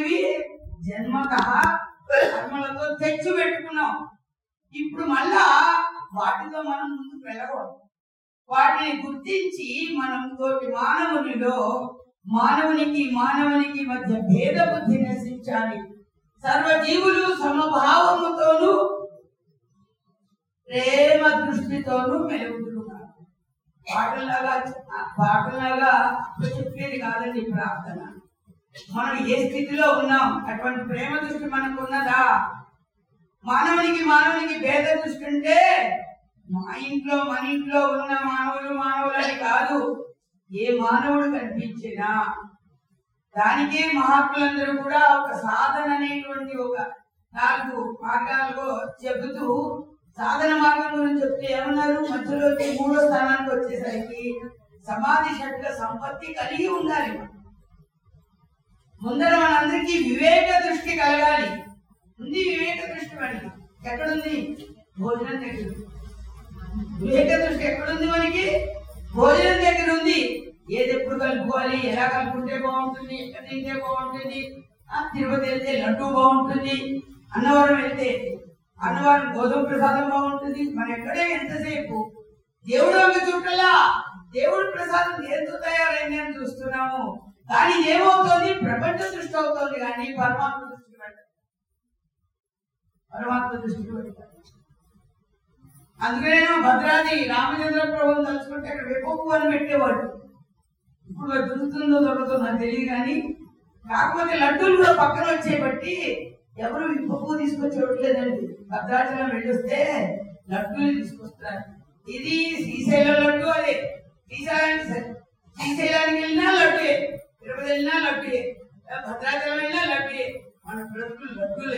ఇవి జన్మత కర్మలతో తెచ్చి పెట్టుకున్నాం ఇప్పుడు మళ్ళా వాటితో మనం ముందుకు వెళ్ళకూడదు వాటిని గుర్తించి మనం తోటి మానవునిలో మానవునికి మానవునికి మధ్య భేద బుద్ధి నశించాలి సర్వజీవులు సమభావముతోనూ ప్రేమ దృష్టితోనూ మెలుగుతున్నారు పాటలాగా పాటలాగా చెప్పేది కాదండి ప్రార్థన మనం ఏ స్థితిలో ఉన్నాం అటువంటి ప్రేమ దృష్టి మనకు ఉన్నదా మానవునికి మానవునికి భేద దృష్టి ఉంటే మా ఇంట్లో మన ఇంట్లో ఉన్న మానవులు మానవులని కాదు ఏ మానవుడు కనిపించినా దానికే మహాత్ములందరూ కూడా ఒక సాధన అనేటువంటి ఒక నాలుగు మార్గాల్లో చెబుతూ సాధన మార్గం గురించి చెప్తే ఏమన్నారు మధ్యలో వచ్చి మూడో స్థానానికి వచ్చేసరికి సమాధి షట్క సంపత్తి కలిగి ఉండాలి మనం. ముందర మనందరికీ వివేక దృష్టి కలగాలి ఉంది వివేక దృష్టి మనకి ఎక్కడుంది భోజనం దగ్గర ఉంది. వివేక దృష్టి ఎక్కడుంది మనకి భోజనం దగ్గర ఉంది ఏది ఎప్పుడు కలుపుకోవాలి ఎలా కలుపుకుంటే బాగుంటుంది ఎక్కడ తింటే బాగుంటుంది ఆ, తిరుపతి వెళ్తే లడ్డు బాగుంటుంది అన్నవరం వెళ్తే అన్నవరం గోధుమ ప్రసాదం బాగుంటుంది మన ఎక్కడే ఎంతసేపు దేవుడు వంక చుట్టలా దేవుడి ప్రసాదం దేంతో తయారైంది అని చూస్తున్నాము కానీ ఏమవుతోంది ప్రపంచ దృష్టి అవుతోంది కానీ పరమాత్మ దృష్టి పెట్టదు పరమాత్మ దృష్టి పెట్టదు అందుకనే భద్రాది రామచంద్ర ప్రభుని తలుచుకుంటే అక్కడ వెప్పపు అని పెట్టేవాడు ఇప్పుడు మరి దొరుకుతుందో దొరుకుతుందో నాకు తెలియదు కానీ కాకపోతే లడ్డూలు కూడా పక్కన వచ్చే బట్టి ఎవరు విప్పపు తీసుకొచ్చేవట్లేదండి భద్రాచలం వెళ్ళొస్తే లడ్డూలు తీసుకొస్తారు ఇది శ్రీశైలం లడ్డు అదే శ్రీశైలానికి సరే. శ్రీశైలానికి వెళ్ళినా లడ్డుయే తిరుపతి వెళ్ళినా లడ్డుయే భద్రాచలం వెళ్ళినా లడ్డుయే మన బ్రతుకులు లడ్డూలే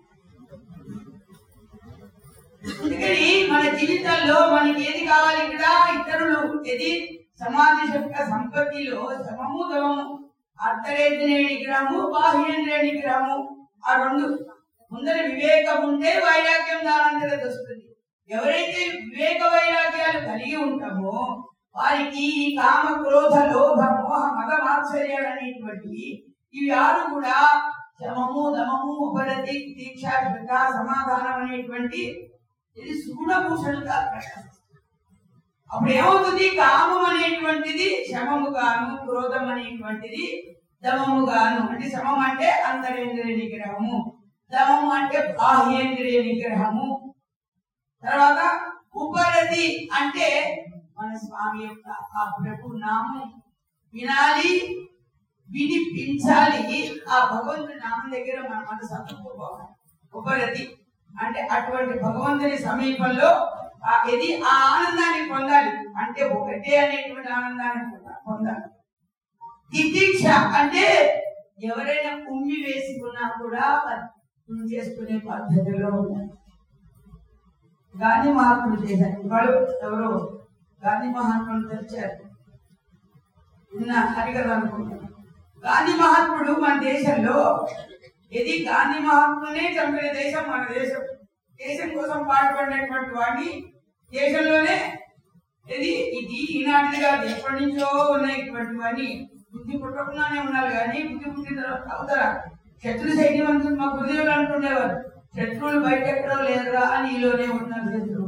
అందుకని మన జీవితాల్లో మనకి ఏది కావాలి ఇక్కడ ఇతరులు ఏది సమాధి యొక్క సంపత్తిలో సమము దమము అర్ధరేంద్రియ నిగ్రహము బాహ్యేంద్రియ నిగ్రహము ఆ రెండు ముందర వివేకం ఉంటే వైరాగ్యం దానంతరం వస్తుంది ఎవరైతే వివేక వైరాగ్యాలు కలిగి ఉంటామో వారికి ఈ కామ క్రోధ లోభ మోహ మద మాత్సర్యాలు అనేటువంటివి ఇవి ఆరు కూడా శమము దమము ఉపరతి దీక్ష శ్రద్ధ సమాధానం అనేటువంటి ఇది సుగుణభూషణులుగా ప్రకాశిస్తుంది అప్పుడు ఏమవుతుంది కామం అనేటువంటిది శమము గాను క్రోధం అనేటువంటిది దమము గాను అంటే శమం అంటే అంతరేంద్రియ నిగ్రహము దమము అంటే బాహ్యేంద్రియ నిగ్రహము తర్వాత ఉపరతి అంటే మన స్వామి యొక్క ఆ ప్రభు నామం వినాలి వినిపించాలి ఆ భగవంతుడి నామం దగ్గర మన మనసు అందుకోవాలి ఉపరతి అంటే అటువంటి భగవంతుని సమీపంలో ఆ ఇది ఆ ఆనందాన్ని పొందాలి అంటే ఒకటే అనేటువంటి ఆనందాన్ని పొంద- పొందాలి తితీక్ష అంటే ఎవరైనా కుమ్మి వేసుకున్నా కూడా అది చేసుకునే పద్ధతిలో ఉండాలి గాంధీ మహాత్ముడు చేశారు వాళ్ళు ఎవరో గాంధీ మహాత్ముడు తెచ్చారు నిన్న హరికథ అనుకుంటున్నాను గాంధీ మహాత్ముడు మన దేశంలో ఇది గాంధీ మహాత్మునే చంపిన దేశం మన దేశం దేశం కోసం పాటుపడినటువంటి వాడిని దేశంలోనే ఇది ఇది ఈనాటిది కాదు ఎప్పటి నుంచో ఉన్నటువంటి వాడిని బుద్ధి పుట్టకుండానే ఉండాలి కానీ బుద్ధి పుట్టిన తర్వాత అవుతారా శత్రు సైన్యవంతులు మా గురుదేవులు అంటుండేవారు శత్రువులు బయట ఎక్కడో లేరురా అని ఈలోనే ఉన్నారు శత్రువులు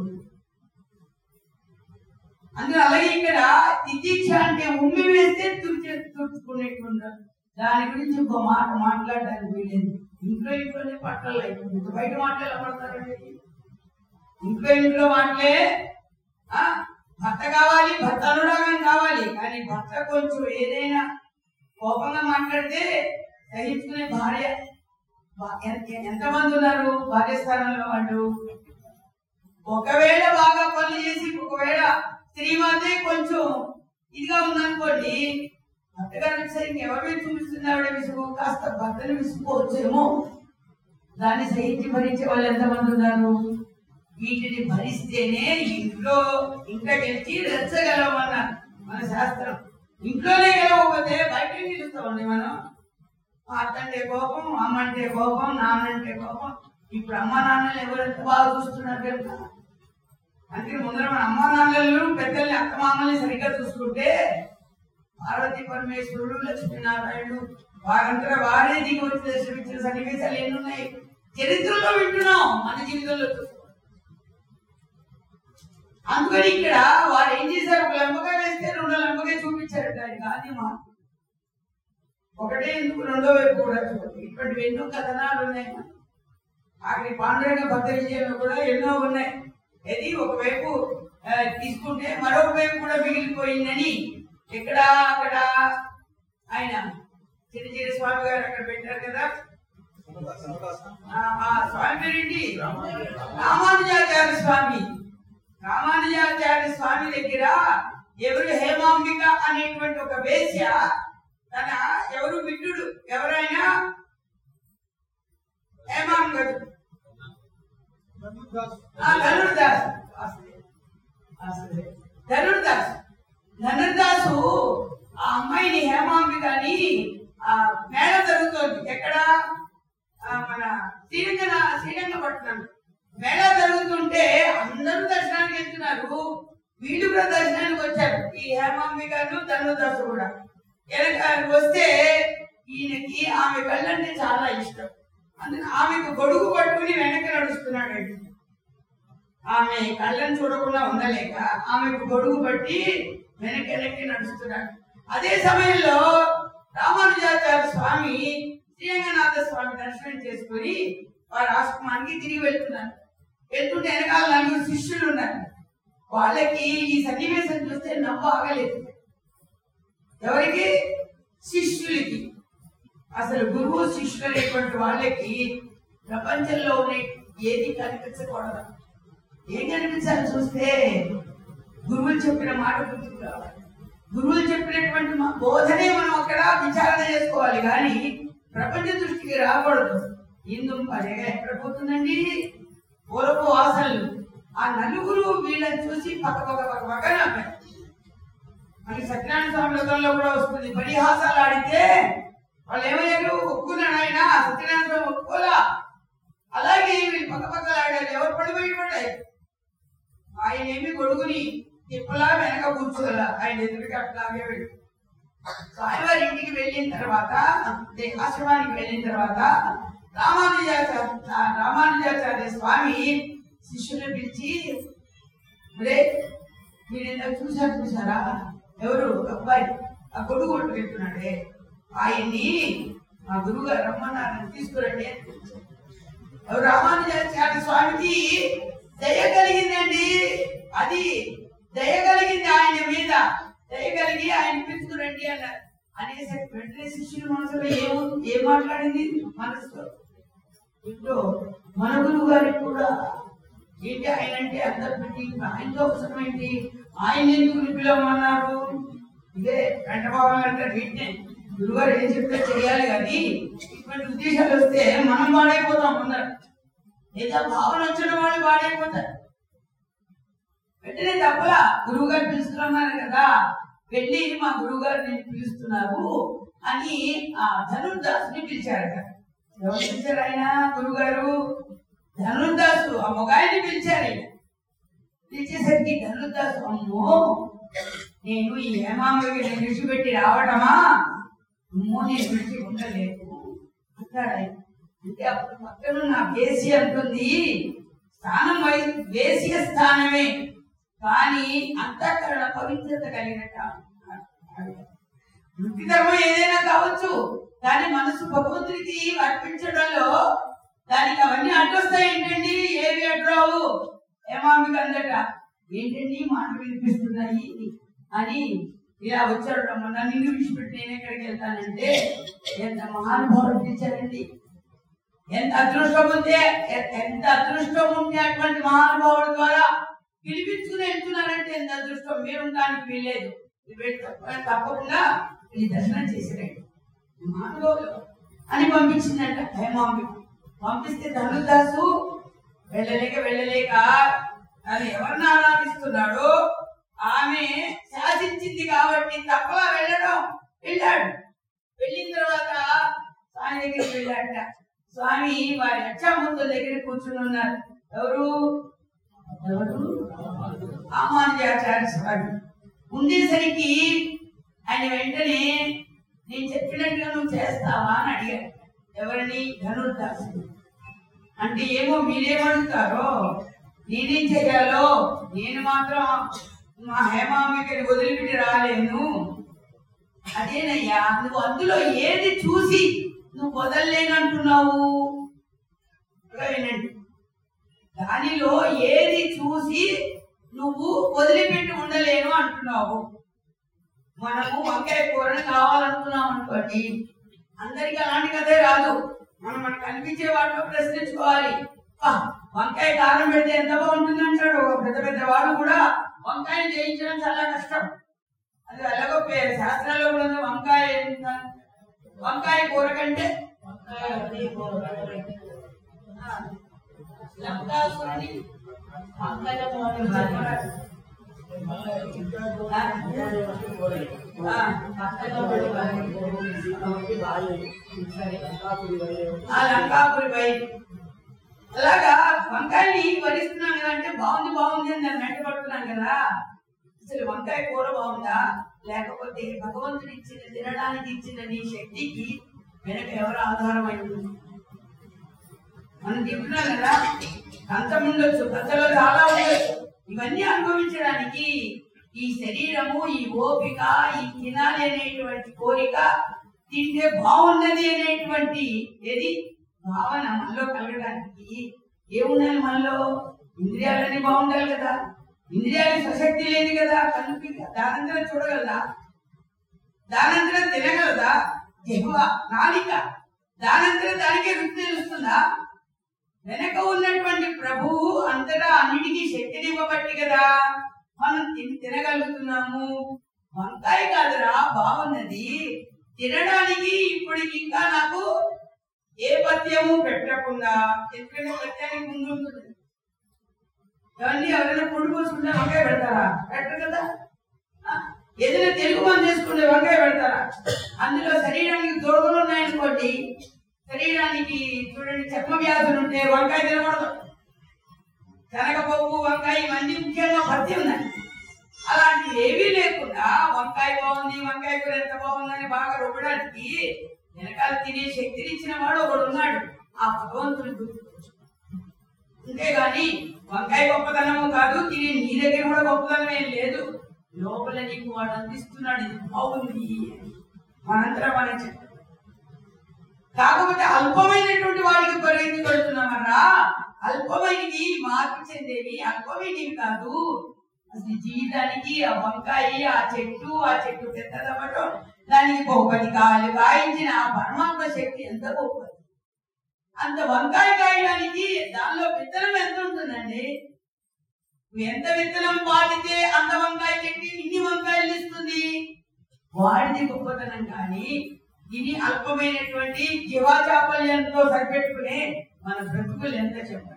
అందులో అలాగే ఇక్కడ తితీక్ష అంటే ఉమ్మి వేస్తే తుడిచే తుడుచుకునేటువంటి దాని గురించి ఒక మాట మాట్లాడడానికి వీలేదు ఇంట్లో ఇంట్లోనే పట్టలు అయిపోతుంది బయట మాటలు ఎలా పడతారండి ఇంట్లో ఇంట్లో మాటలే ఆ భర్త కావాలి భర్త అనురాగం కావాలి కానీ భర్త కొంచెం ఏదైనా కోపంగా మాట్లాడితే సహించుకునే భార్య బా- ఎంత- ఎంతమంది ఉన్నారు భార్య స్థానంలో వాళ్ళు ఒకవేళ బాగా పనులు చేసి ఒకవేళ స్త్రీమాతే కొంచెం ఇదిగా ఉందనుకోండి భర్తగారు సరిగ్గా ఎవరి మీద చూపిస్తుంది ఆవిడ విసుగు కాస్త భర్తని విసుకోవచ్చేమో దాన్ని సహించి భరించే వాళ్ళు ఎంతమంది ఉన్నారు వీటిని భరిస్తేనే ఇంట్లో ఇంకా గెలిచి రెచ్చగలమన్న మన శాస్త్రం ఇంట్లోనే గెలవకపోతే బయట నిలుస్తామండి మనం మా అత్త అంటే కోపం అమ్మ అంటే కోపం నాన్న అంటే కోపం ఇప్పుడు అమ్మ నాన్నలు ఎవరెంత బాగా చూస్తున్నారు కనుక అందుకే ముందర మన అమ్మ నాన్నలు పెద్దల్ని అత్త మామల్ని సరిగ్గా చూసుకుంటే పార్వతీ పరమేశ్వరుడు లక్ష్మీనారాయణుడు వారంతా వారే దిగి వచ్చి దర్శనమిచ్చిన సన్నివేశాలు ఎన్ని ఉన్నాయి చరిత్రలో వింటున్నాం మన జీవితంలో చూస్తాం అందుకని ఇక్కడ వారు ఏం చేశారు ఒక లంబకాయ వేస్తే రెండో లంబకాయ చూపించారట ఆయన గాంధీ మహాత్ముడు ఒకటే ఎందుకు రెండో వైపు కూడా చూడండి ఇటువంటి ఎన్నో కథనాలు ఉన్నాయి మనకి. ఆఖరి పాండురంగ భద్ర విజయంలో కూడా ఎన్నో ఉన్నాయి ఇది ఒకవైపు ఆ, తీసుకుంటే మరొక వైపు కూడా మిగిలిపోయిందని ఇక్కడ అక్కడ ఆయన చిన్నచిన్న స్వామి గారు అక్కడ పెట్టారు కదా ఆ, ఆ స్వామి పేరేంటి రామానుజాచార్య స్వామి రామానుజాచార్య స్వామి దగ్గర ఎవరు హేమాంబిక అనేటువంటి ఒక వేశ్య తన ఎవరు మిత్రుడు ఎవరైనా హేమాంబిక ఆ, ధనుర్దాస్ అసలే. అసలే. ధనుర్దాస్ ధనుర్దాసు ఆ అమ్మాయిని హేమాంబికని ఆ మేళ జరుగుతోంది ఎక్కడ ఆ, మన శ్రీరంగ శ్రీరంగపట్నం మేళ జరుగుతుంటే అందరూ దర్శనానికి వెళ్తున్నారు వీళ్ళు కూడా దర్శనానికి వచ్చారు ఈ హేమాంబికను ధనుర్దాసు కూడా వెనక వస్తే ఈయనకి ఆమె కళ్ళంటే చాలా ఇష్టం అందుకని ఆమెకు గొడుగు పట్టుకుని వెనక నడుస్తున్నాడండి ఆమె కళ్ళని చూడకుండా ఉండలేక ఆమెకు గొడుగు పట్టి వెనక్కి వెనక్కి నడుస్తున్నాడు అదే సమయంలో రామానుజాచార్య స్వామి శ్రీరంగనాథ స్వామి దర్శనం చేసుకుని వారి ఆశ్రమానికి తిరిగి వెళ్తున్నారు వెళ్తుంటే వెనకాల నలుగురు శిష్యులు ఉన్నారు వాళ్ళకి ఈ సన్నివేశం చూస్తే నవ్వు ఆగలేదు ఎవరికి శిష్యులకి అసలు గురువు శిష్యులు అనేటువంటి వాళ్ళకి ప్రపంచంలో ఉన్న ఏది కనిపించకూడదు ఏం కనిపించాలి చూస్తే గురువులు చెప్పిన మాట గుర్తుకు రావాలి గురువులు చెప్పినటువంటి మా బోధనే మనం అక్కడ విచారణ చేసుకోవాలి కానీ ప్రపంచ దృష్టికి రాకూడదు ఇందు పదేగా ఎక్కడ పోతుందండి పూర్వపు వాసనలు ఆ నలుగురు వీళ్ళని చూసి పక్క పక్క పక్క పక్క నవ్వారు మనకి సత్యనారాయణ స్వామి లోకంలో కూడా వస్తుంది పరిహాసాలు ఆడితే వాళ్ళు ఏమయ్యారు ఒప్పుకున్నాడు ఆయన సత్యనారాయణ స్వామి ఒప్పుకోలా అలాగే వీళ్ళు పక్క పక్కలు ఆడారు ఎవరు పడిపోయి పడ్డాయి ఆయన ఏమి గొడుగుని తిప్పలా వెనక కూర్చోగల ఆయన ఎదురుగా అట్లాగే వెళ్ళి స్వామివారి ఇంటికి వెళ్ళిన తర్వాత అదే ఆశ్రమానికి వెళ్ళిన తర్వాత రామానుజాచార్య రామానుజాచార్య స్వామి శిష్యుని పిలిచి "ఒరే, మీరు ఇందాక చూసారు చూసారా ఎవరు ఒక అబ్బాయి ఆ గొడుగు కొట్టు వెళ్తున్నాడే ఆయన్ని మా గురువు గారు రమ్మన్నారని తీసుకురండి అని పిలిచారు. ఎవరు రామానుజాచార్య స్వామికి దయ కలిగిందండి అది దయ కలిగింది ఆయన మీద దయ కలిగి ఆయన పిలుచుకురండి అన్నారు అనేసరికి వెంటనే శిష్యుల మనసులో ఏమో ఏం మాట్లాడింది మనసులో ఇంట్లో మన గురువు గారికి కూడా ఏంటి ఆయన అంటే అందరు పెట్టి ఆయనతో అవసరం ఏంటి ఆయన ఎందుకు పిలవమన్నారు ఇదే వెంటబాబు అంటే వీటినే గురుగారు ఏం చెప్తే చేయాలి కానీ ఇటువంటి ఉద్దేశాలు వస్తే మనం పాడైపోతాం అందరం లేదా భావన వచ్చిన వాళ్ళు పాడైపోతారు వెంటనే తప్పలా గురువు గారు పిలుస్తున్నారు కదా వెళ్ళి మా గురువు గారు నేను పిలుస్తున్నారు అని ఆ ధనుర్దాసుని పిలిచారట ఎవరు పిలిచారు ఆయన గురువు గారు ధనుర్దాసు ఆ మొగాయిని పిలిచారు ఆయన పిలిచేసరికి ధనుర్దాసు అమ్మో నేను ఈ హేమాంబకి నేను విడిచిపెట్టి రావటమా అమ్మో నేను విడిచి ఉండలేదు అంటాడు ఆయన అంటే అప్పుడు పక్కన నా వేసి అంటుంది స్థానం వై వేసియ స్థానమే కానీ అంతఃకరణ పవిత్రత కలిగినట్టు వృత్తి ధర్మం ఏదైనా కావచ్చు కానీ మనసు భగవంతుడికి అర్పించడంలో దానికి అవన్నీ అడ్డొస్తాయి ఏంటండి ఏవి అడ్రావు ఏమామికి అందట ఏంటండి మాట వినిపిస్తున్నాయి అని ఇలా వచ్చాడు రమ్మన్నా నిన్ను విడిచిపెట్టి నేను ఎక్కడికి వెళ్తానంటే ఎంత మహానుభావుడు పిలిచారండి ఎంత అదృష్టం ఉంటే ఎ- ఎంత అదృష్టం ఉంటే అటువంటి మహానుభావుడు ద్వారా పిలిపించుకుని వెళ్తున్నారంటే ఎంత అదృష్టం మీరు ఉండడానికి వీల్లేదు మీరు వెళ్ళి తప్ప- తప్పకుండా ఈ దర్శనం చేసిరండి మహానుభావులు అని పంపించిందంట హేమాంబి పంపిస్తే ధనుదాసు వెళ్ళలేక వెళ్ళలేక తను ఎవరిని ఆరాధిస్తున్నాడో ఆమె శాసించింది కాబట్టి తప్పలా వెళ్ళడం వెళ్ళాడు వెళ్ళిన తర్వాత స్వామి దగ్గరికి వెళ్ళాడట స్వామి వారి అచ్చామూర్తుల దగ్గర కూర్చుని ఉన్నారు ఎవరు ఎవరు రామానుజాచార్య స్వామి ఉండేసరికి ఆయన వెంటనే నేను చెప్పినట్టుగా నువ్వు చేస్తావా అని అడిగాడు ఎవరిని ధనుర్దాసుని అంటే ఏమో మీరేమడుగుతారో నేనేం చెయ్యాలో నేను మాత్రం మా హేమాంబికని వదిలిపెట్టి రాలేను అదేనయ్యా నువ్వు అందులో ఏది చూసి నువ్వు వదలలేనంటున్నావు ఇక్కడ వినండి దానిలో ఏది చూసి నువ్వు వదిలిపెట్టి ఉండలేను అంటున్నావు మనము వంకాయ కూరని కావాలనుకున్నాం అనుకోండి అందరికి అలాంటి కదే రాదు మనం మనకు కనిపించే వాటిలో ప్రశ్నించుకోవాలి "అబ్బా, వంకాయ కారం పెడితే ఎంత బాగుంటుంది అంటాడు ఒక పెద్ద పెద్ద వాడు కూడా వంకాయని జయించడం చాలా కష్టం అది ఎలాగో పే- శాస్త్రాల్లో కూడా ఉంది, వంకాయ ఎంత- వంకాయ కూర కంటే ఆ, లంకాసురుని ఆ, ఆ లంకాపురి బై అలాగా వంకాయని వరిస్తున్నాం కదా అంటే బాగుంది బాగుంది అని దాన్ని వెంటబడుతున్నాం కదా అసలు వంకాయ కూర బాగుందా లేకపోతే భగవంతుడు ఇచ్చిన తినడానికి ఇచ్చిన నీ శక్తికి వెనక ఎవరు ఆధారమై ఉంది మనం తింటున్నాం కదా కంచం ఉండొచ్చు కంచంలో చాలా ఉండొచ్చు ఇవన్నీ అనుభవించడానికి ఈ శరీరము ఈ ఓపిక ఈ తినాలి అనేటువంటి కోరిక తింటే బాగున్నది అనేటువంటి ఏది భావన మనలో కలగడానికి ఏముండాలి మనలో ఇంద్రియాలన్నీ బాగుండాలి కదా ఇంద్రియాలు సశక్తి లేదు కదా కనుక దానంతరం చూడగలదా దానంతరం తినగలదా జిహ్వ నాలిక దానంతరం దానికే రుచి తెలుస్తుందా వెనక ఉన్నటువంటి ప్రభువు అంతటా అన్నిటికీ శక్తినివ్వబట్టి కదా మనం తిని తినగలుగుతున్నాము వంకాయ కాదురా బాగున్నది తినడానికి ఇప్పుడు ఇంకా నాకు ఏ పథ్యము పెట్టకుండా ఎందుకంటే పథ్యానికి ముందు ఉంటుంది ఎవరిని ఎవరైనా పుండు పోసుకుంటే వంకాయ పెడతారా పెట్టరు కదా ఆ, ఏదైనా తెలుగు మంది తీసుకుంటే వంకాయ పెడతారా అందులో శరీరానికి దోగలు ఉన్నాయనుకోండి శరీరానికి చూడండి చర్మ వ్యాధులు ఉంటే వంకాయ తినకూడదు శనగపప్పు వంకాయ ఇవన్నీ ముఖ్యంగా పథ్యం ఉన్నాయి అలాంటివి ఏవీ లేకుండా వంకాయ బాగుంది వంకాయ కూర ఎంత బాగుందని బాగా రుబ్బడానికి వెనకాల తినే శక్తిని ఇచ్చిన వాడు ఒకడు ఉన్నాడు ఆ భగవంతుని గుర్తుకొచ్చు అంతేగాని వంకాయ గొప్పతనము కాదు తినే నీ దగ్గర కూడా గొప్పతనం ఏం లేదు లోపల నీకు వాడు అందిస్తున్నాడు ఇది బాగుంది అని. మనంతరం మనం చెప్పాలి కాకపోతే అల్పమైనటువంటి వాడికి పరిగెత్తి పెడుతున్నామరా అల్పమైనవి మార్పు చెందేవి అల్పమైనవి కాదు అసలు జీవితానికి ఆ వంకాయ ఆ చెట్టు ఆ చెట్టు పెద్దదవ్వటం దానికి బహుపది కాయలు కాయించిన ఆ పరమాత్మ శక్తి ఎంత గొప్పది అంత వంకాయ కాయడానికి దానిలో విత్తనం ఎంత ఉంటుందండి నువ్వు ఎంత విత్తనం పాటితే అంత వంకాయ చెట్టు ఇన్ని వంకాయలు ఇస్తుంది వాడిది గొప్పతనం కానీ ఇది అల్పమైనటువంటి జీవాచాపల్యంతో సరిపెట్టుకునే మన బ్రతుకులు ఎంత చెప్పండి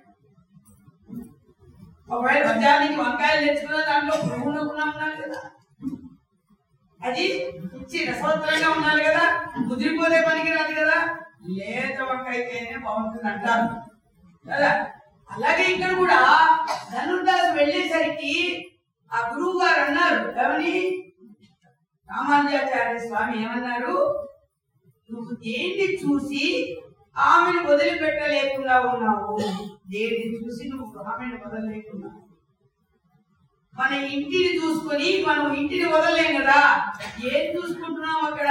ఒకవేళ బజార్నికి వంకాయలు తెచ్చుకున్న దాంట్లో పురుగులు కూడా ఉండాలి కదా అది ఇచ్చి రసవత్తరంగా ఉండాలి కదా కుదిరిపోతే పనికి రాదు కదా లేత వంకాయకైతే బాగుంటుంది అంటారు కదా అలాగే ఇక్కడ కూడా ధనుర్దాస్ వెళ్ళేసరికి ఆ గురువు గారు అన్నారు ఏమని రామానుజాచార్య స్వామి ఏమన్నారు నువ్వు దేన్ని చూసి ఆమెను వదిలిపెట్టలేకుండా ఉన్నావు దేన్ని చూసి నువ్వు ఆమెను వదలలేకున్నావు మన ఇంటిని చూసుకొని మనం ఇంటిని వదలలేం కదా ఏం చూసుకుంటున్నాం అక్కడ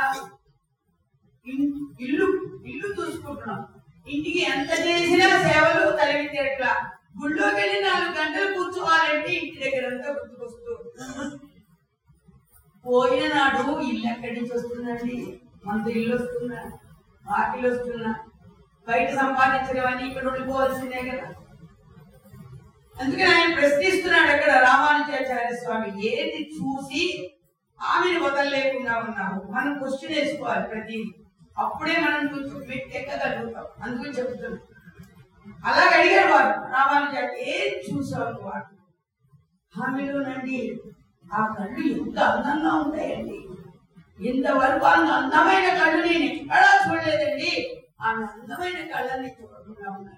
ఇన్- ఇల్లు ఇల్లు చూసుకుంటున్నాం ఇంటికి ఎంత చేసినా సేవలు తలెత్తేట్లా గుళ్ళోకి వెళ్ళి నాలుగు గంటలు కూర్చోవాలంటే ఇంటి దగ్గర అంతా గుర్తుకొస్తూ పోయిన నాడు ఇల్లు ఎక్కడి నుంచి వస్తుందండి మనతో ఇల్లు వస్తుందా వాకిలు వస్తుందా బయట సంపాదించినవన్నీ ఇక్కడ ఉండిపోవాల్సిందే కదా అందుకని ఆయన ప్రశ్నిస్తున్నాడు అక్కడ రామానుజాచార్య స్వామి ఏది చూసి ఆమెను వదలలేకుండా ఉన్నాము మనం క్వశ్చన్ వేసుకోవాలి ప్రతి అప్పుడే మనం కొంచెం మెట్టు ఎక్కగలుగుతాం అందుకని చెప్తున్నాం అలాగ అడిగారు వారు రామానుజాచార్య ఏం చూసావు వాడు ఆమెలోనండి ఆ కళ్ళు ఎంత అందంగా ఉంటాయండి ఇంతవరకు అంత అందమైన కళ్ళు నేను ఎక్కడా చూడలేదండి ఆమె అందమైన కళ్ళని చూడకుండా ఉన్నారు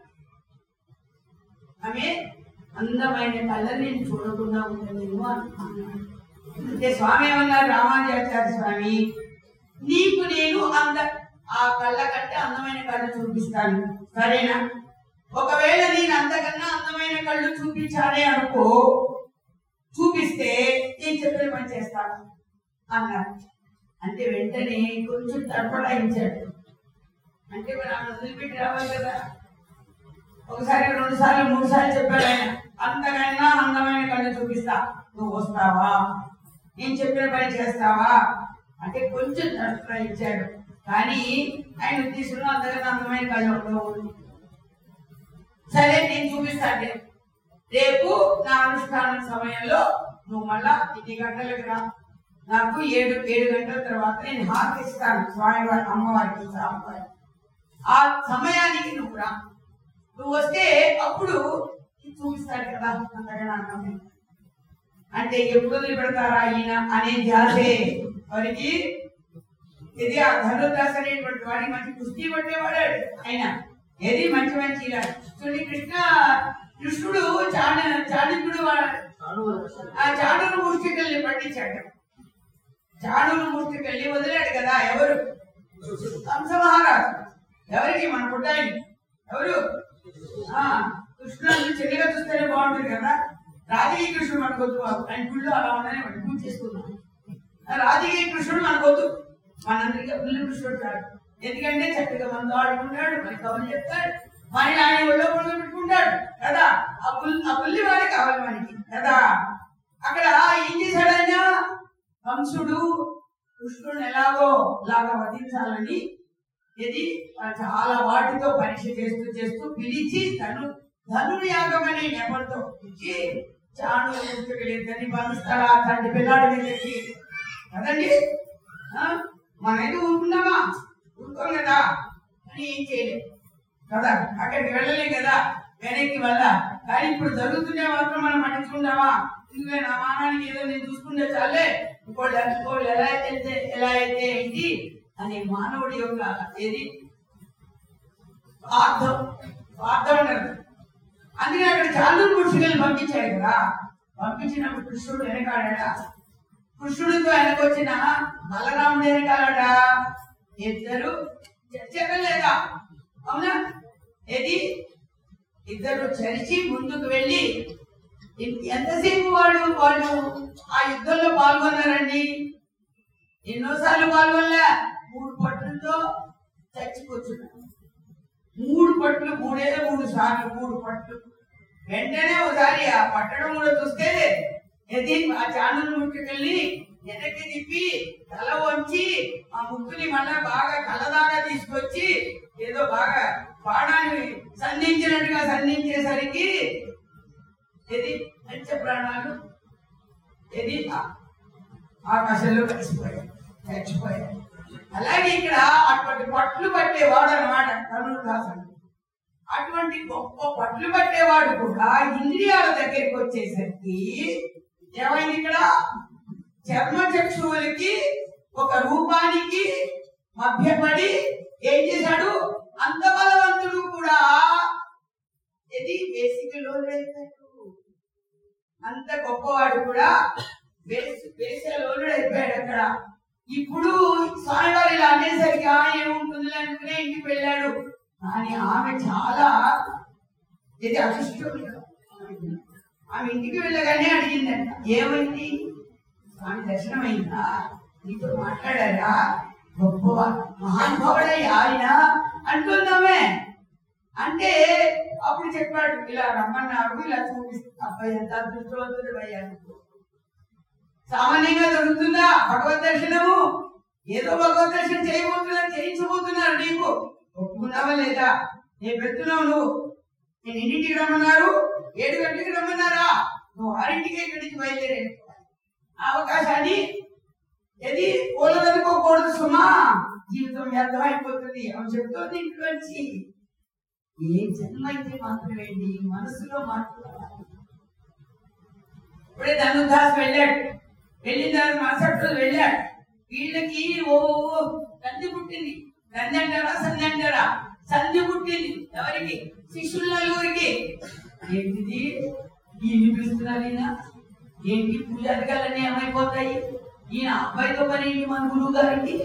ఆమె అందమైన కళ్ళని నేను చూడకుండా ఉండలేను అంటున్నాను అంటే స్వామి ఏమన్నారు రామానుజాచార్య స్వామి నీకు నేను అంద ఆ కళ్ళ కంటే అందమైన కళ్ళు చూపిస్తాను సరేనా ఒకవేళ నేను అంతకన్నా అందమైన కళ్ళు చూపించాలి అనుకో చూపిస్తే నేను చెప్పిన పని చేస్తాను అన్నాడు అంటే వెంటనే కొంచెం తడపడాయించాడు అంటే మరి ఆమె వదిలిపెట్టి రావాలి కదా ఒకసారి రెండు సార్లు మూడు సార్లు చెప్పాడు ఆయన అంతకన్నా అందమైన కళ్ళు చూపిస్తా నువ్వు వస్తావా నేను చెప్పిన పని చేస్తావా అంటే కొంచెం తడపడాయించాడు కానీ ఆయన ఉద్దేశంలో అంతకన్నా అందమైన కళ్ళు ఉండవు సరే నేను చూపిస్తాను రేపు. రేపు నా అనుష్ఠానం సమయంలో నువ్వు మళ్ళా ఇన్ని గంటలకు రా నాకు ఏడు ఏడు గంటల తర్వాత నేను హారతి ఇస్తాను స్వామివారి అమ్మవారికి స్వామివారి ఆ సమయానికి నువ్వు రా నువ్వు వస్తే అప్పుడు ఇది చూపిస్తాడు కదా అంతగా నాకు అంటే ఎప్పుడు వదిలిపెడతారా ఈయన అనే ధ్యాసే వారికి ఇది ఆ ధనుర్దాస్ అనేటువంటి వాడిని మంచి కుస్తీ పట్టేవాడు ఆయన ఏది మంచి మంచి ఇలా చూడండి కృష్ణ కృష్ణుడు చాణ చాణక్యుడు వా- ఆ చాణురు ముష్టికల్ని పట్టించాడు చాణురు ముష్టికల్ని వదిలాడు కదా ఎవరు కంస మహారాజు ఎవరికి మన పుట్టాయి ఎవరు ఆ కృష్ణుడు చిన్నగా చూస్తేనే బాగుంటుంది కదా రాజకీయ కృష్ణుడు మనకొద్దు బాబు ఆయన గుళ్ళు అలా ఉందని వాడు పూజ చేసుకున్నాం ఆ రాజకీయ కృష్ణుడు మనకొద్దు మనందరికీ పుల్లి కృష్ణుడు కాదు ఎందుకంటే చక్కగా మందు ఆడుకుంటాడు మన కబుర్లు చెప్తాడు మన ఆయన ఒళ్ళో పొడుగు పెట్టుకుంటాడు కదా ఆ పుల్లి ఆ పుల్లి వాడే కావాలి మనకి కదా అక్కడ ఏం చేశాడు ఆయన కంసుడు కృష్ణుడు ఎలాగో లాగా వధించాలని ఇది చాలా వాటితో పరీక్ష చేస్తూ చేస్తూ పిలిచి తను ధనుర్యాగం అనే నెపంతో పిలిచి చాడు ఇద్దరిని బంధిస్తాడా తండ్రి పిల్లాడి దగ్గరికి కదండి ఆ? మనైతే ఊరుకున్నామా ఊరుకోం కదా అని ఏం చేయలేదు కదా అక్కడికి వెళ్ళలేం కదా వెనక్కి వల్ల కానీ ఇప్పుడు జరుగుతుండే మాత్రం మనం పట్టించుకుంటామా ఇందులో నా మానానికి ఏదో నేను చూసుకుంటే చాలే ఇంకోళ్ళు ఇంకోళ్ళు ఎలా అయితే ఎలా అయితే ఏంటి అనే మానవుడి యొక్క ఏది స్వార్థం స్వార్థం అంటారు అందుకే అక్కడ చాలు పురుషులను పంపించాడు కదా పంపించినప్పుడు కృష్ణుడు వెనకాడా కృష్ణుడితో వెనకొచ్చిన బలరాముడు వెనకాడా ఇద్దరు చెప్పలేదా అవునా ఏది ఇద్దరు చరిచి ముందుకు వెళ్ళి ఎన్- ఎంతసేపు వాళ్ళు వాళ్ళు ఆ యుద్ధంలో పాల్గొన్నారండి ఎన్నోసార్లు పాల్గొనలే మూడు పట్టులతో చచ్చిపోతున్నారు మూడు పట్లు మూడే మూడు సార్లు మూడు పట్లు వెంటనే ఒకసారి ఆ పట్టడం కూడా చూస్తే ఎది ఆ చానులు ముట్టుకెళ్ళి వెనక్కి తిప్పి తల వంచి ఆ ముక్కుని మళ్ళా బాగా కళ్ళదాకా తీసుకొచ్చి ఏదో బాగా బాణాన్ని సంధించినట్టుగా సంధించేసరికి ఇది పంచ ప్రాణాలు ఇది ఆ- ఆకాశంలో కలిసిపోయాయి చచ్చిపోయాయి అలాగే ఇక్కడ అటువంటి పట్లు పట్టేవాడు అనమాట కరుణదాసుడు అటువంటి గొప్ప పట్లు పట్టేవాడు కూడా ఇంద్రియాల దగ్గరికి వచ్చేసరికి ఏమైంది ఇక్కడ చర్మ చక్షువులకి ఒక రూపానికి మభ్యపడి ఏం చేశాడు అంత బలవంతుడు కూడా ఇది బేసికలో అంత గొప్పవాడు కూడా వేసలోడు అయిపోయాడు అక్కడ ఇప్పుడు స్వామివారు ఇలా అనేసరికి ఆ ఏముంటుంది అనుకునే ఇంటికి వెళ్ళాడు కానీ ఆమె చాలా ఇది అదృష్టం ఆమె ఇంటికి వెళ్ళగానే అడిగిందంట ఏమైంది స్వామి దర్శనం అయిందా నీతో మాట్లాడారా గొప్ప మహానుభావుడయ్యా ఆయన అంటున్నామే అంటే అప్పుడు చెప్పాడు ఇలా రమ్మన్నారు ఇలా చూపిస్తా అబ్బాయి ఎంత అదృష్టవంతుడు అయ్యాను సామాన్యంగా దొరుకుతుందా భగవద్ దర్శనము ఏదో భగవద్ దర్శనం చేయబోతున్నారు చేయించబోతున్నారు నీకు ఒప్పుకున్నావా లేదా నేను పెడుతున్నావు నువ్వు నేను ఇంటికి రమ్మన్నారు ఏడు గంటలకి రమ్మన్నారా నువ్వు ఆరింటికి ఇక్కడి నుంచి బయలుదేరే ఆ అవకాశాన్ని ఏది కూలదనుకోకూడదు సుమా జీవితం వ్యర్థమైపోతుంది ఆమె చెప్తోంది ఇంట్లోంచి ఏ జన్మ అయితే మాత్రమేంటి మనసులో మార్పు రావాలి. ఇప్పుడే ధనుదాస్ వెళ్ళాడు వెళ్ళిన తర్వాత మరుసటి రోజు వెళ్ళాడు వీళ్ళకి ఓ సంధి పుట్టింది సంధి అంటారా సంధి అంటారా సంధి పుట్టింది ఎవరికి శిష్యుల నలుగురికి ఏంటిది ఈయన పిలుస్తున్నారు ఈయన ఏంటి పూజారికాలన్నీ ఏమైపోతాయి ఈయన అబ్బాయితో పని ఏంటి మన గురువు గారికి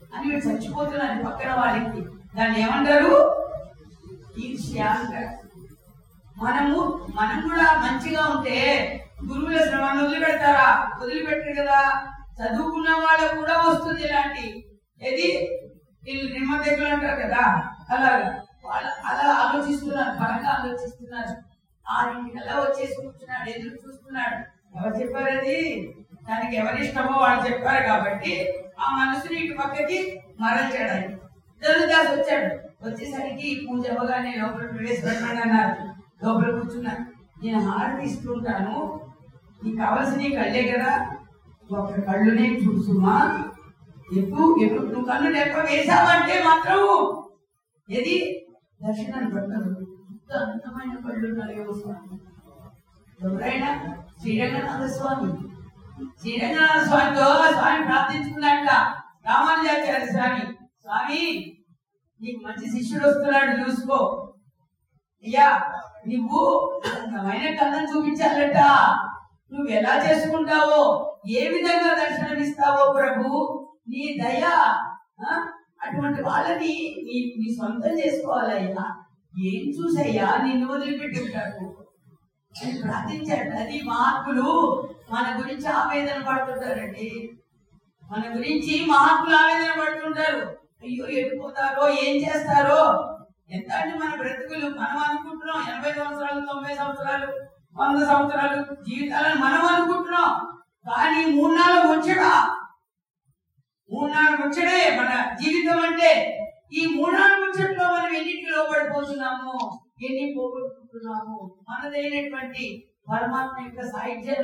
అని వీడు చచ్చిపోతున్నారు పక్కన వాళ్ళకి దాన్ని ఏమంటారు ఈర్ష్య అంటారు మనము మనం కూడా మంచిగా ఉంటే గురువుల శ్రమను వదిలిపెడతారా వదిలిపెట్టరు కదా చదువుకున్న వాళ్ళకు కూడా వస్తుంది ఇలాంటి ఏది వీళ్ళు నిమ్మ దగ్గర అంటారు కదా అలాగా వాళ్ళ అలా ఆలోచిస్తున్నారు పరంగా ఆలోచిస్తున్నారు ఆరింటికి అలా వచ్చేసి కూర్చున్నాడు ఎదురు చూస్తున్నాడు ఎవరు చెప్పారు అది దానికి ఎవరి ఇష్టమో వాళ్ళు చెప్పారు కాబట్టి ఆ మనసుని ఇటు పక్కకి మరల్చాడు ఆయన ధనుదాస్ వచ్చాడు వచ్చేసరికి పూజ అవ్వగానే లోపల ప్రవేశపెట్టండి అన్నారు లోపల కూర్చున్నాను నేను హారతి ఇస్తుంటాను నీకు కావలసిన కళ్ళే కదా ఒక కళ్ళునే చూసుమా ఎప్పుడు ఎప్పుడు నువ్వు కన్ను ఎక్కువ వేసావంటే మాత్రం ఏది దర్శనాన్ని పట్టదు ఎంత అందమైన కళ్ళు కలిగే స్వామి ఎవరైనా శ్రీరంగనాథ స్వామి శ్రీరంగనాథ స్వామితో స్వామి ప్రార్థించుకున్నట్ట రామానుజాచార్య స్వామి స్వామి నీకు మంచి శిష్యుడు వస్తున్నాడు చూసుకో అయ్యా నువ్వు అందమైన కళ్ళను చూపించాలట నువ్వు ఎలా చేసుకుంటావో ఏ విధంగా దర్శనమిస్తావో ప్రభు నీ దయ ఆ? అటువంటి వాళ్ళని నీ నీ సొంతం చేసుకోవాలయ్యా ఏం చూసయ్యా నిన్ను వదిలిపెట్టి ఉంటారు అని ప్రార్థించాడు అది మహాత్ములు మన గురించి ఆవేదన పడుతుంటారండి మన గురించి మహాత్ములు ఆవేదన పడుతుంటారు అయ్యో ఎడిపోతారో ఏం చేస్తారో ఎంత అంటే మన బ్రతుకులు మనం అనుకుంటున్నాం ఎనభై సంవత్సరాలు తొంభై సంవత్సరాలు వంద సంవత్సరాలు జీవితాలను మనం అనుకుంటున్నాం కానీ మూడు నాలుగు వచ్చడా మూడు నాలుగు వచ్చడే మన జీవితం అంటే ఈ మూడు నాలుగు వచ్చట్లో మనం ఎన్నింటికి లోపడిపోతున్నాము ఎన్ని పోగొట్టుకుంటున్నాము మనదైనటువంటి పరమాత్మ యొక్క సాహిత్యం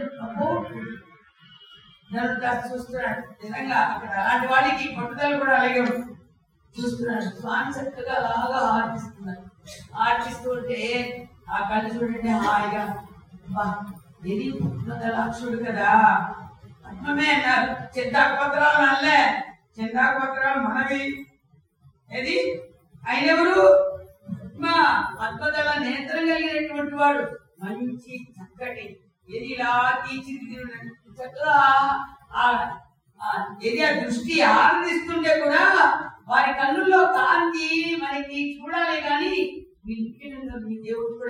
నన్ను చూస్తున్నాడు నిజంగా అక్కడ అలాంటి వాడికి పట్టుదల కూడా అలాగే ఉంది. చూస్తున్నాడు స్వామి చక్కగా అలాగా ఆర్పిస్తున్నాడు ఆర్పిస్తుంటే ఆ కళ్ళు చూడండి హాయిగా అబ్బా, ఇది పుట్టినదలాక్షుడు కదా పద్మమే అన్నారు చింతాకు పత్రాలు నల్లే చింతాకు పత్రాలు మనవి ఏది ఆయన ఎవరు మా పద్మదళ నేత్రం కలిగినటువంటి వాడు మంచి చక్కటి ఏది ఇలా తీర్చిదిద్దిన చక్కగా ఆ- ఆ ఏది ఆ దృష్టి ఆనందిస్తుంటే కూడా వారి కన్నుల్లో కాంతి మనకి చూడాలి కానీ వినిపించడం మీ దేవుడు కూడా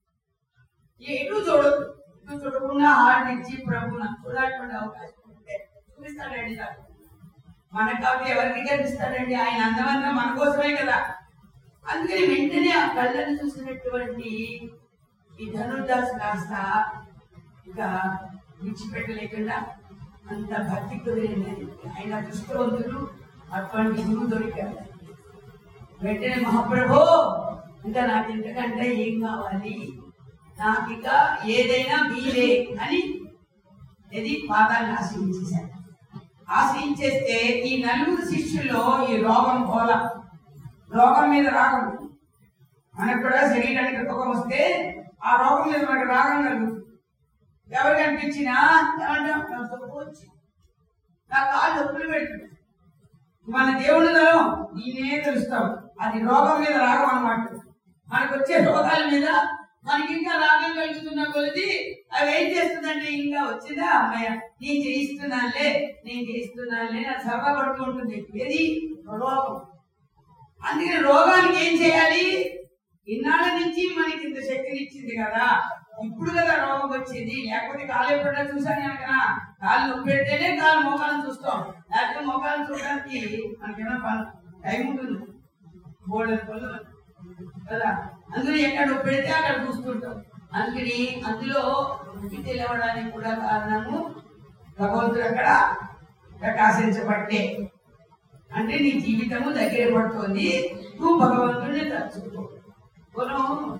ఎటు చూడదు ఎటు చూడకుండా హార్ట్ ఇచ్చి ప్రభు నాకు చూడాలటువంటి అవకాశం ఉంటే చూపిస్తాడండి నాకు మనకు కాబట్టి ఎవరికి కనిపిస్తాడండి ఆయన అందమంతా మన కోసమే కదా అందుకని వెంటనే ఆ కళ్ళని చూసినటువంటి ఈ ధనుర్దాస్ కాస్త ఇంకా విడిచిపెట్టలేకుండా అంత భక్తి కుదిరింది ఆయన దృష్టవంతుడు అటువంటి గురువు దొరికాడు వెంటనే మహాప్రభు ఇంకా నాకు ఇంతకంటే ఏం కావాలి నాకు ఇక ఏదైనా మీరే అని ఇది పాదాలను ఆశ్రయించేశాడు ఆశ్రయించేస్తే ఈ నలుగురు శిష్యుల్లో ఈ రోగం పోల రోగం మీద రాగం మనకు కూడా శరీరానికి రోగం వస్తే ఆ రోగం మీద మనకు రాగం కలుగుతుంది ఎవరు కనిపించినా ఏమంటాం నాకు తప్పు వచ్చి నా కాళ్ళు నొప్పులు పెడుతుంది మన దేవుని దళం నేనే తెలుస్తాం అది రోగం మీద రాగం అన్నమాట మనకు వచ్చే రోగాల మీద మనకి ఇంకా రాగం కలుగుతున్న కొలది అవి ఏం చేస్తుందంటే ఇంకా వచ్చిందా అమ్మాయ నేను చేయిస్తున్నానులే నేను చేయిస్తున్నానులే నాకు సరదా పడుతూ ఉంటుంది ఏది రోగం అందుకని రోగానికి ఏం చేయాలి ఇన్నాళ్ళ నుంచి మనకి ఇంత శక్తిని ఇచ్చింది కదా ఇప్పుడు కదా రోగం వచ్చింది లేకపోతే కాలు ఎప్పుడైనా చూసాను కనుక కాలు నొప్పి పెడితేనే కాలు మోకాలను చూస్తాం లేకపోతే మోకాలను చూడడానికి మనకేమైనా పని టైం ఉంటుంది బోర్డు పనులు కదా అందులో ఎక్కడ నొప్పి పెడితే అక్కడ చూస్తుంటాం అందుకని అందులో నొప్పి తెలవడానికి కూడా కారణము భగవంతుడు అక్కడ ప్రకాశించబట్టే అంటే నీ జీవితము దగ్గర పడుతోంది నువ్వు భగవంతుడిని తలుచుకో మనం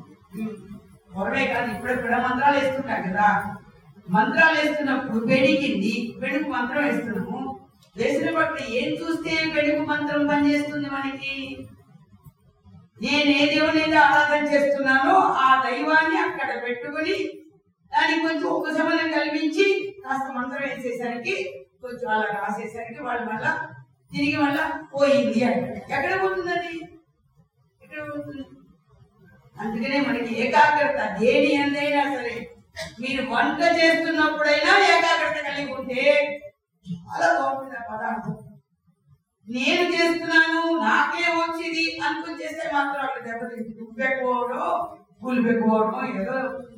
పొరవే కాదు ఇప్పుడు కూడా మంత్రాలు వేస్తుంటాం కదా మంత్రాలు వేస్తున్నప్పుడు బెడికింది బెడుకు మంత్రం వేస్తున్నాము వేసిన బట్టి ఏం చూస్తే బెడుకు మంత్రం పనిచేస్తుంది మనకి నేను ఏ దేవుని అయితే ఆరాధన చేస్తున్నానో ఆ దైవాన్ని అక్కడ పెట్టుకొని దానికి కొంచెం ఉపశమనం కల్పించి కాస్త మంత్రం వేసేసరికి కొంచెం అలా రాసేసరికి వాళ్ళు మళ్ళా తిరిగి మళ్ళా పోయింది అంటారు ఎక్కడ పోతుందండి ఎక్కడ పోతుంది అందుకనే మనకి ఏకాగ్రత దేని ఎందైనా సరే మీరు వంట చేస్తున్నప్పుడైనా ఏకాగ్రత కలిగి ఉంటే చాలా బాగుంటుంది ఆ పదార్థం నేను చేస్తున్నాను నాకే వచ్చింది అనుకుని చేస్తే మాత్రం అక్కడ దెబ్బతింటుంది ఉప్పెక్కువడం పులిపెక్కువడం ఏదో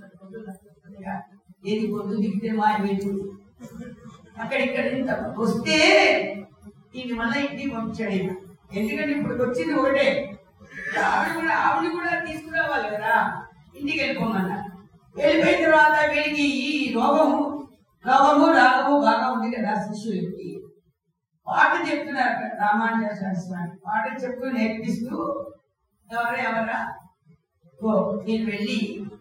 ఏది పొద్దు దిగితే మాయమేది అక్కడిక్కడ ఇంత వస్తే ఈయన మళ్ళీ ఇంటికి పంపించాడు ఈయన. ఎందుకంటే ఇప్పుడు వచ్చింది ఒకటే ఆవిడ కూడా ఆవిడ కూడా తీసుకురావాలి కదా ఇంటికి వెళ్ళిపోమన్నారు వెళ్ళిపోయిన తర్వాత వీడికి ఈ రోగము రోగము రాగము బాగా ఉంది కదా శిష్యులకి పాటలు చెప్తున్నారు అక్కడ రామానుజాచార్య స్వామి పాటలు చెప్తూ నేర్పిస్తూ ఎవరు ఎవరా ఓ నేను వెళ్ళి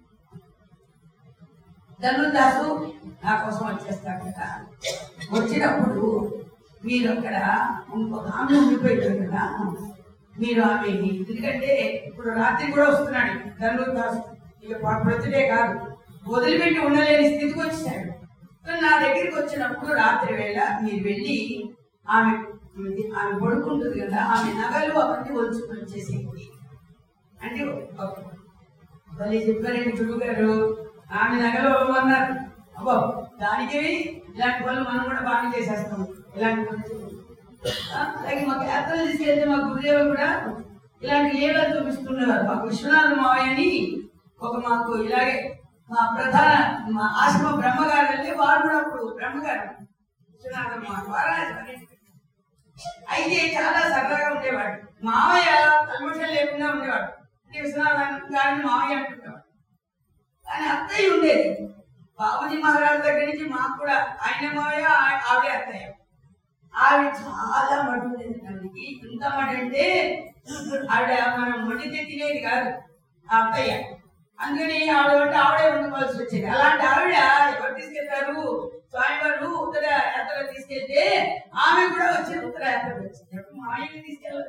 ధనుదాసు నా కోసం వచ్చేస్తాడు కదా వచ్చినప్పుడు మీరు అక్కడ ఇంకొక ఆమె ఉండిపోయారు కదా మీరు ఆమె ఎందుకంటే ఇప్పుడు రాత్రి కూడా వస్తున్నాడు ధనుదాసు ఇక ప్రతిడే కాదు వదిలిపెట్టి ఉండలేని స్థితికి వచ్చాడు కానీ నా దగ్గరికి వచ్చినప్పుడు రాత్రి వేళ మీరు వెళ్ళి ఆమె ఆమె పడుకుంటుంది కదా ఆమె నగలు అవన్నీ వచ్చుకొని వచ్చేసేయండి అంటే ఒక- భలే చెప్పారండి గురువు గారు ఆమె నగలు అన్నారు అబ్బో దానికి ఇలాంటి పనులు మనం కూడా బాగా చేసేస్తాం ఇలాంటి పనులు ఆ, అలాగే మా యాత్రలు తీసుకెళ్తే మా గురుదేవులు కూడా ఇలాంటి లీలలు చూపిస్తున్నారు మాకు విశ్వనాథ మావయ్యని ఒక మాకు ఇలాగే మా ప్రధాన మా ఆశ్రమ బ్రహ్మగారు వెళ్తే వారు కూడా అప్పుడు బ్రహ్మగారు విశ్వనాథ మా వారాణసి అయితే చాలా సరదాగా ఉండేవాడు మావయ్య కల్మషం లేకుండా ఉండేవాడు అంటే విశ్వనాథన్ గారిని మావయ్య అంటుండేవాడు కానీ అత్తయ్య ఉండేది బాబుజీ మహారాజ్ దగ్గర నుంచి మాకు కూడా ఆయన మావయ్య ఆ- ఆవిడే అత్తయ్య ఆవిడ చాలా మడి ఉండేది తనకి ఎంత మడి అంటే ఆవిడ మనం వండితే తినేది కాదు ఆ అత్తయ్య అందుకని ఆవిడ వంట ఆవిడే వండుకోవాల్సి వచ్చేది అలాంటి ఆవిడ ఎవరు తీసుకెళ్తారు స్వామివారు ఉత్తర యాత్ర తీసుకెళ్తే ఆమె కూడా వచ్చి ఉత్తర యాత్ర వచ్చింది ఎప్పుడు మా ఆయన్ని తీసుకెళ్ళాలి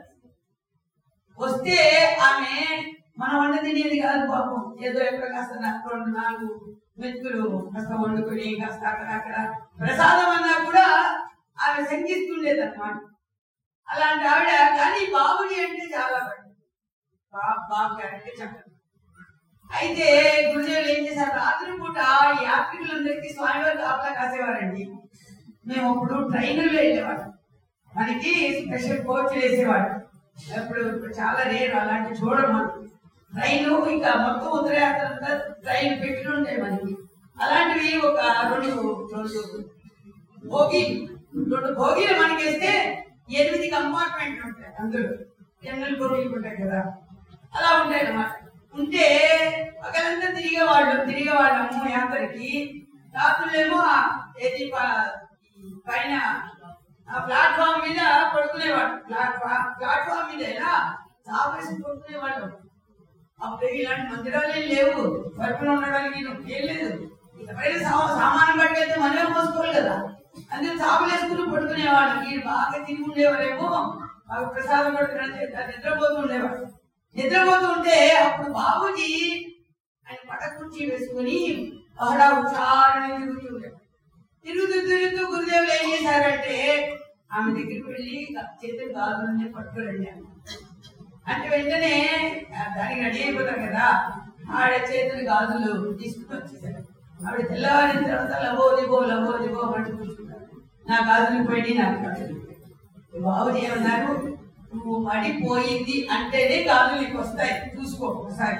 వస్తే ఆమె మన వంట తినేది కాదు పాపం ఏదో ఎక్కడ కాస్త నాకు రెండు నాలుగు మెతుకులు కాస్త వండుకొని కాస్త అక్కడ అక్కడ ప్రసాదం అన్నా కూడా ఆమె శంకిస్తుండేది అనమాట అలాంటి ఆవిడ కానీ బాబుని అంటే చాలా పడింది బాబు బాబు గారు అంటే చెప్పండి అయితే గురుదేవులు ఏం చేశారు రాత్రి పూట ఈ యాత్రికులందరికీ స్వామివారి కాపలా కాసేవారండి మేము అప్పుడు ట్రైన్లో వెళ్ళేవాళ్ళం మనకి స్పెషల్ కోచ్ వేసేవాడు అప్పుడు ఇప్పుడు చాలా రేరు అలాంటి చూడము ట్రైన్ ఇంకా మొత్తం ఉత్తరయాత్ర అంతా ట్రైన్ పెట్టి ఉంటాయి మనకి అలాంటివి ఒక రెండు రెండు భోగిలు రెండు భోగిలు మనకి వేస్తే ఎనిమిది కంపార్ట్మెంట్లు ఉంటాయి అందులో జనరల్ భోగిలు ఉంటాయి కదా అలా ఉంటాయి అన్నమాట ఉంటే ఒకరంతా తిరిగేవాళ్ళు తిరిగేవాళ్ళము యాత్రకి రాత్రులేమో ఆ ఏది ప- ఈ పైన ఆ ప్లాట్ఫామ్ మీద పడుకునేవాడు ప్లాట్ఫామ్ ప్లాట్ఫామ్ మీద ఎలా చాపేసి పడుకునేవాళ్ళు అప్పుడు ఇలాంటి మందిరాలే లేవు పడుకుని ఉండడానికి ఏం లేదు ఎవరైనా సా- సామానం పట్టుకెళ్తే మనమే మోసుకోవాలి కదా అందుకే చాపలు వేసుకుని పడుకునేవాళ్ళు ఈ బాగా తిని ఉండేవారేమో బాగా ప్రసాదం పడుకుని నిద్రపోతూ ఉండేవాడు నిద్రపోతూ ఉంటే అప్పుడు బాబుజీ ఆయన పట కుర్చీ వేసుకుని అహడా హుషారని తిరుగుతూ ఉండేవాడు తిరుగుతూ తిరుగుతూ గురుదేవులు ఏం చేశారంటే ఆమె దగ్గరికి వెళ్ళి చేతులు గాజులన్నీ పట్టుకురండి అన్నారు. అంటే వెంటనే ఆ దానికి రెడీ అయిపోతారు కదా ఆవిడ చేతులు గాజులు తీసుకుని వచ్చేసారు ఆవిడ తెల్లవారిన తర్వాత లబో దిబో లబో దిబో అంటూ కూర్చుంటారు నా గాజులు పోయి నాకు గాజులు పోయి. బాబుజీ ఏమన్నారు నువ్వు మడిపోయింది అంటేనే గాజులు నీకు వస్తాయి చూసుకో ఒకసారి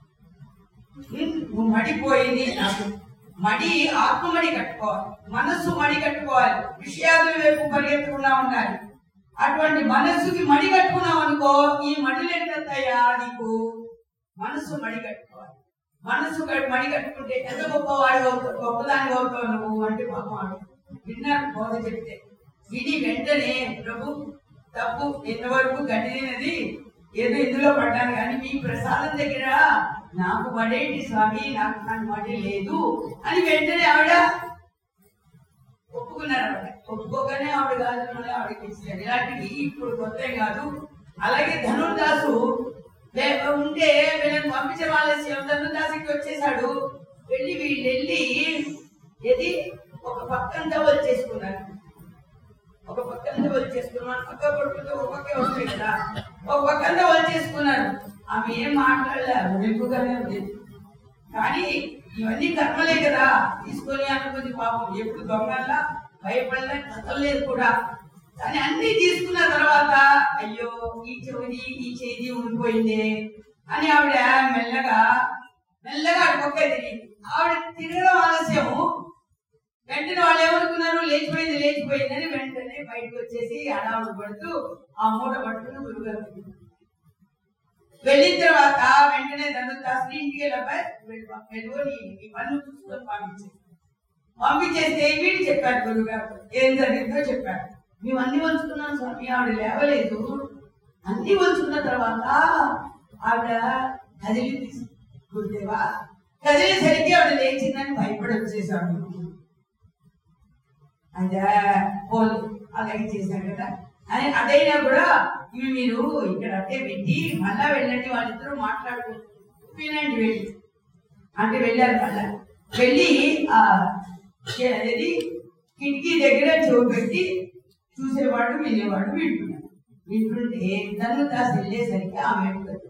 ఉమ్, నువ్వు మడిపోయింది నాకు మడి ఆత్మమడి కట్టుకోవాలి మనస్సు మడి కట్టుకోవాలి విషయాల వైపు పరిగెత్తకుండా ఉండాలి అటువంటి మనస్సుకి మడి కట్టుకున్నావు అనుకో ఈ మడిలు ఎట్లయ్యా నీకు మనస్సు మడి కట్టుకోవాలి మనస్సు కట్- మడి కట్టుకుంటే ఎంత గొప్పవాడు అవుతావు గొప్పదాని అవుతావు నువ్వు అంటే పాపం వాడు విన్నారు బోధ చెప్తే విని వెంటనే ప్రభు తప్పు ఇంతవరకు గడినది ఏదో ఇందులో పడ్డాను కానీ మీ ప్రసాదం దగ్గర నాకు మడేంటి స్వామి నాకు నాకు మడి లేదు అని వెంటనే ఆవిడ ఒప్పుకున్నారు ఆవిడ ఒప్పుకోగానే ఆవిడ గాజులు మళ్ళీ ఆవిడకి ఇచ్చారు ఇలాంటివి ఇప్పుడు కొత్త కాదు అలాగే ధనుర్దాసు లే- ఉంటే వీళ్ళని పంపించడం ఆలస్యం ధనుర్దాసుకి వచ్చేసాడు వెళ్ళి వీళ్ళు వెళ్ళి ఏది ఒక పక్కంతా వచ్చేసుకున్నారు ఒక పక్కంతా వచ్చేసుకున్నారు మన పక్క కొడుకుతో ఒక పక్కే వస్తాయి కదా ఒక పక్కంతా వచ్చేసుకున్నారు ఆమె ఏం మాట్లాడలే వెలుగుగానే ఉంది కానీ ఇవన్నీ కర్మలే కదా తీసుకొని అనుకుంది పాపం ఎప్పుడు దొంగల్లా భయపడలే కదలలేదు కూడా కానీ అన్ని తీసుకున్న తర్వాత అయ్యో ఈ చెవిది ఈ చేతి ఉండిపోయింది అని ఆవిడ మెల్లగా మెల్లగా అటుపక్క తిరిగింది ఆవిడ తిరగడం ఆలస్యము వెంటనే వాళ్ళు ఏమనుకున్నారు లేచిపోయింది లేచిపోయింది అని వెంటనే బయటకు వచ్చేసి అడావుడు పడుతూ ఆ మూట పట్టుకుని గురుగారు వెళ్ళారు. వెళ్ళిన తర్వాత వెంటనే ధనుర్దాసుని ఇంటికి వెళ్ళాయి వెళ్ళు నీ నీ పనులు చూసుకొని పంపించేసి పంపించేస్తే వీడు చెప్పారు గురుగారు ఏం జరిగిందో చెప్పారు మేము అన్ని వంచుకున్నాం స్వామి ఆవిడ లేవలేదు అన్ని వంచుకున్న తర్వాత ఆవిడ కదిలింది గురుదేవా కదిలేసరికి ఆవిడ లేచిందని భయపడి వచ్చేసాడు అదే పోదు అలాగే చేశారు కదా అని అదైనా కూడా ఇవి మీరు ఇక్కడ అట్టే పెట్టి మళ్ళా వెళ్ళండి వాళ్ళిద్దరూ మాట్లాడుకో వినండి వెళ్ళి అంటే వెళ్ళారు మళ్ళా వెళ్ళి ఆ చే- అనేది కిటికీ దగ్గర చెవు పెట్టి చూసేవాడు వినేవాడు వింటున్నాడు వింటుంటే తను దాసి వెళ్ళేసరికి ఆమె వెళ్తుంది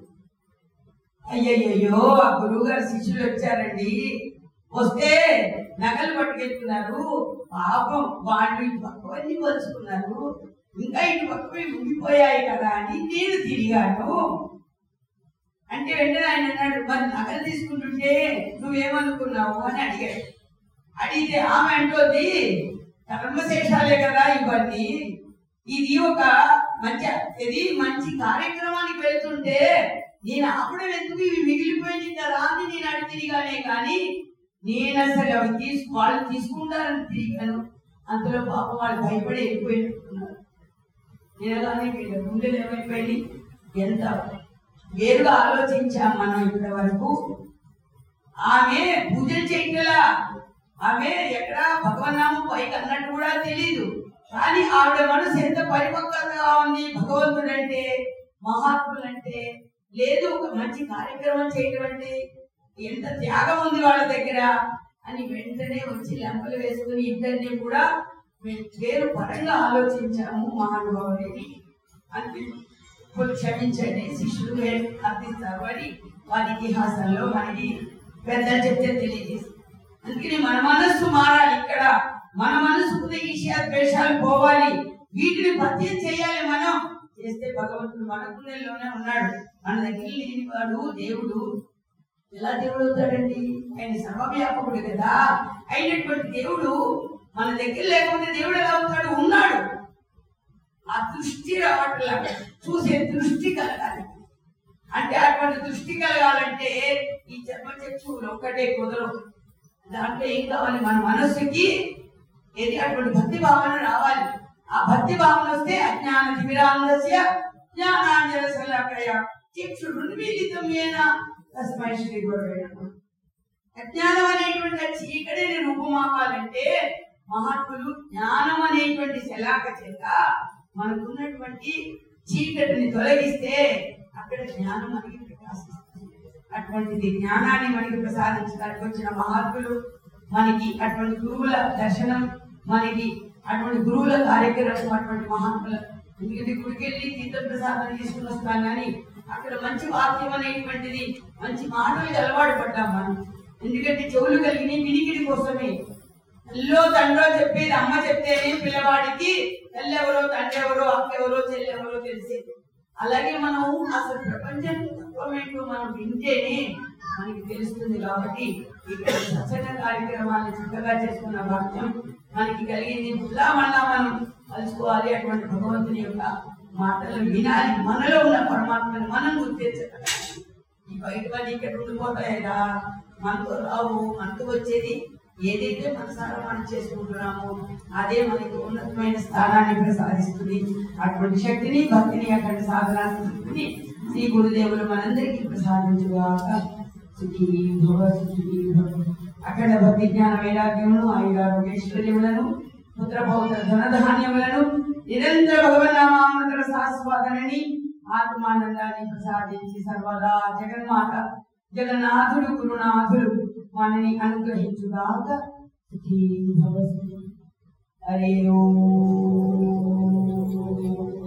అయ్యయ్యో ఆ గురువు గారు శిష్యులు వచ్చారండి వస్తే నగలు పట్టుకెళ్తున్నారు పాపం వాళ్ళు ఇటు పక్కవన్నీ పంచుకున్నారు ఇంకా ఇటు పక్కవి ఉండిపోయాయి కదా అని నేను తిరిగాను అంటే వెంటనే ఆయన అన్నాడు మరి నగలు తీసుకుంటుంటే నువ్వేమనుకున్నావు అని అడిగాడు అడిగితే ఆమె అంటోంది కర్మశేషాలే కదా ఇవన్నీ ఇది ఒక మంచి ఇది మంచి కార్యక్రమానికి వెళ్తుంటే నేను అప్పుడే ఎందుకు ఇవి మిగిలిపోయింది కదా అని నేను అడిగి తిరిగానే కానీ నేను అసలు అవి తీసు వాళ్ళు తీసుకుంటారని తిరిగాను అందులో పాపం వాళ్ళు భయపడి వెళ్ళిపోయినట్టున్నారు తినగానే వీళ్ళ గుండెలు ఏమైపోయింది ఎంత వేరుగా ఆలోచించాం మనం ఇప్పటి వరకు ఆమె పూజలు చేయగల ఆమె ఎక్కడ భగవన్నామం పైకి అన్నట్టు కూడా తెలియదు కానీ ఆవిడ మనసు ఎంత పరిపక్వతగా ఉంది భగవంతుడంటే మహాత్ములంటే లేదు ఒక మంచి కార్యక్రమం చేయడం అంటే ఎంత త్యాగం ఉంది వాళ్ళ దగ్గర అని వెంటనే వచ్చి లెంపలు వేసుకుని ఇద్దరిని కూడా మేము వేరు పరంగా ఆలోచించాము మహానుభావుని అని ఇప్పుడు క్షమించండి శిష్యులు ఏం అర్థిస్తారు అని వారి ఇతిహాసంలో మనకి పెద్దలు చెప్తే తెలియజేసి అందుకని మన మనస్సు మారాలి ఇక్కడ మన మనసుకున్న ఈర్ష్య ద్వేషాలు పోవాలి వీటిని పత్యం చేయాలి మనం చేస్తే భగవంతుడు మన గుండెల్లోనే ఉన్నాడు మన దగ్గర లేని వాడు దేవుడు ఎలా దేవుడు అవుతాడండి ఆయన సర్వవ్యాపకుడు కదా అయినటువంటి దేవుడు మన దగ్గర లేకపోతే దేవుడు ఎలా అవుతాడు ఉన్నాడు ఆ దృష్టి రావట్లా చూసే దృష్టి కలగాలి అంటే అటువంటి దృష్టి కలగాలంటే ఈ జన్మ చక్షువులు ఒక్కటే కుదరవు దాంట్లో ఏం కావాలి మన మనస్సుకి ఏది అటువంటి భక్తి భావన రావాలి ఆ భక్తి భావన వస్తే అజ్ఞాన తిమిరాంగస్య జ్ఞానాంజల శలాకయ చక్షుడు మీలితమేన తస్మై శ్రీ గురువే నమః. అజ్ఞానం అనేటువంటి ఆ చీకటిని రూపుమాపాలంటే మహాత్ములు జ్ఞానం అనేటువంటి శలాక చేత మనకున్నటువంటి చీకటిని తొలగిస్తే అక్కడ జ్ఞానం మనకి ప్రకాశిస్తుంది అటువంటిది జ్ఞానాన్ని మనకి ప్రసాదించడానికి వచ్చిన మహాత్ములు మనకి అటువంటి గురువుల దర్శనం మనకి అటువంటి గురువుల కార్యక్రమం అటువంటి మహాత్ముల ఎందుకంటే గుడికి వెళ్ళి తీర్థ ప్రసాదం తీసుకుని వస్తాం కానీ అక్కడ మంచి వాక్యం అనేటువంటిది మంచి మాటలకు అలవాటు పడ్డాం మనం ఎందుకంటే చెవులు కలిగిన వినికిడి కోసమే తల్లో తండ్రో చెప్పేది అమ్మ చెప్తేనే పిల్లవాడికి తల్లెవరో తండ్రి ఎవరో అక్క ఎవరో చెల్లెవరో తెలిసేది అలాగే మనం అసలు ప్రపంచం తత్వం ఏంటో మనం వింటేనే మనకి తెలుస్తుంది కాబట్టి ఇక్కడ సత్సంగ కార్యక్రమాన్ని చక్కగా చేసుకున్న భాగ్యం మనకి కలిగింది మళ్ళా మళ్ళా మనం కలుసుకోవాలి అటువంటి భగవంతుని యొక్క మాటలు వినాలి మనలో ఉన్న పరమాత్మని మనం గుర్తించగలగాలి ఈ బయట పని ఇక్కడ ఉండిపోతాయిరా మనతో రావు మనతో వచ్చేది ఏదైతే మనసారా మనం చేసుకుంటున్నామో అదే మనకి ఉన్నతమైన స్థానాన్ని ప్రసాదిస్తుంది అటువంటి శక్తిని భక్తిని అక్కడ సాధనాన్ని శ్రీ గురుదేవులు మనందరికీ ప్రసాదించుగాక సుఖీ భవ సుఖీ భవ అక్కడ భక్తి జ్ఞాన వైరాగ్యమును ఆయురారోగ్యేశ్వర్యములను పుత్ర పౌత్ర ధనధాన్యములను నిరంతర భగవన్నామామృత శాస్వాదనని ఆత్మానందాన్ని ప్రసాదించి సర్వదా జగన్మాత జగన్నాథుడు గురునాథుడు మనని అనుగ్రహించుగాక సుఖీ భవ హరి ఓం